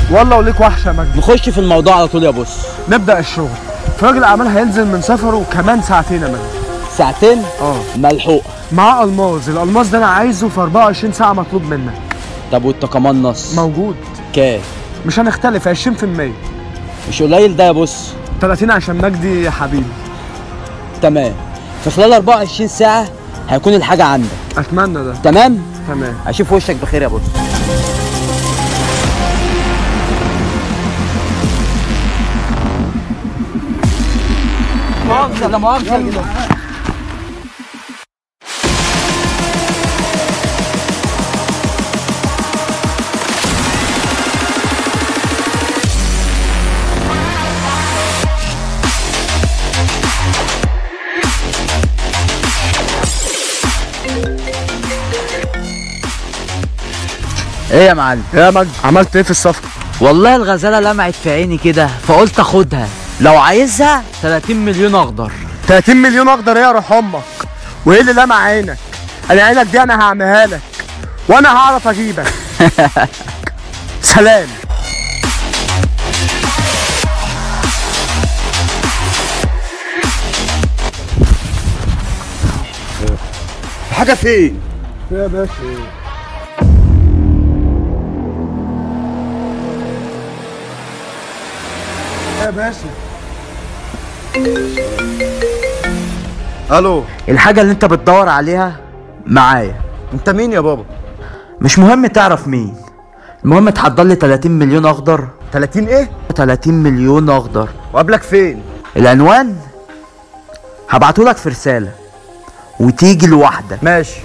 والله وليك وحشه يا مجدي نخش في الموضوع على طول يا بص نبدا الشغل في راجل اعمال هينزل من سفره كمان ساعتين يا مجدي ساعتين اه ملحوق معاه الماظ الالماس ده انا عايزه في 24 ساعه مطلوب منك طب والتقمنص موجود كام مش هنختلف 20% مش قليل ده يا بص 30 عشان مجدي حبيبي تمام في خلال 24 ساعة هيكون الحاجة عندك اتمنى ده تمام تمام اشوف وشك بخير يا بص مؤاخذة لا مؤاخذة ايه يا معلم يا مجدي عملت ايه في السفر والله الغزاله لمعت في عيني كده فقلت اخدها لو عايزها 30 مليون اخضر 30 مليون اخضر ايه يا روح امك وايه اللي لمع عينك انا عينك دي انا هعملها لك وانا هعرف اجيبك سلام حاجه فين يا باشا يا باشا الو الحاجه اللي انت بتدور عليها معايا انت مين يا بابا مش مهم تعرف مين المهم تحضر لي 30 مليون اخضر 30 ايه 30 مليون اخضر وقابلك فين العنوان هبعتهولك في رساله وتيجي لوحدك ماشي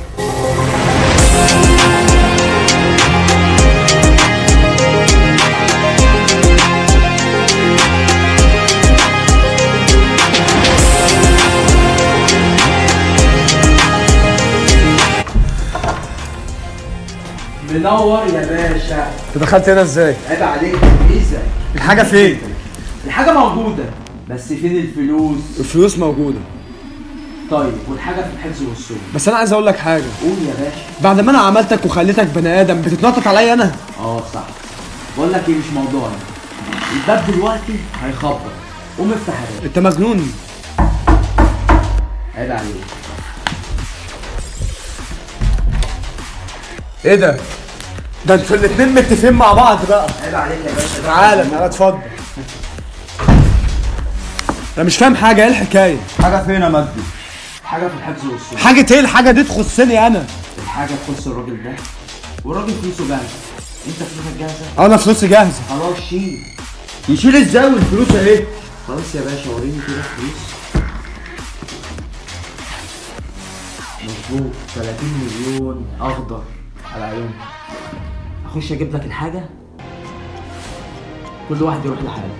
منور يا باشا انت دخلت هنا ازاي عيب عليك ميزه الحاجه فين الحاجه موجوده بس فين الفلوس الفلوس موجوده طيب والحاجه في الحفظ والسوق بس انا عايز اقول لك حاجه قول يا باشا بعد ما انا عملتك وخليتك بني ادم بتتنطط عليا انا اه صح بقول لك ايه مش موضوعنا الباب دلوقتي هيخبط قوم افتح يا باشا انت مجنون عيب عليك ايه ده ده انتوا الاتنين متفقين مع بعض بقى عيب عليك يا باشا تعالى تعالى اتفضل انا مش فاهم حاجه ايه الحكايه حاجه فين يا مجدي حاجه في الحفظ والسوق حاجه ايه الحاجه دي تخصني انا الحاجه تخص الراجل ده والراجل فلوسه جاهزه انت فلوسك جاهزه انا فلوسي جاهزه خلاص شيل يشيل ازاي والفلوس اهي خلاص يا باشا وريني كده فلوس مظبوط 30 مليون اخضر على عيوني اخش اجيب لك الحاجه كل واحد يروح لحاله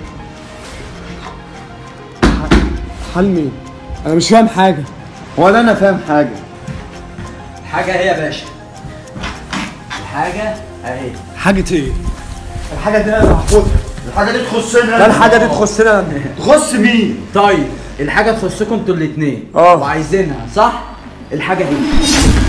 حل مين انا مش فاهم حاجه ولا انا فاهم حاجه الحاجه اهي يا باشا الحاجه اهي حاجه ايه الحاجه دي انا هاخدها الحاجه دي تخصنا لا الحاجه دي تخصنا انا تخص مين طيب الحاجه تخصكم انتوا الاثنين اه. وعايزينها صح الحاجه اهي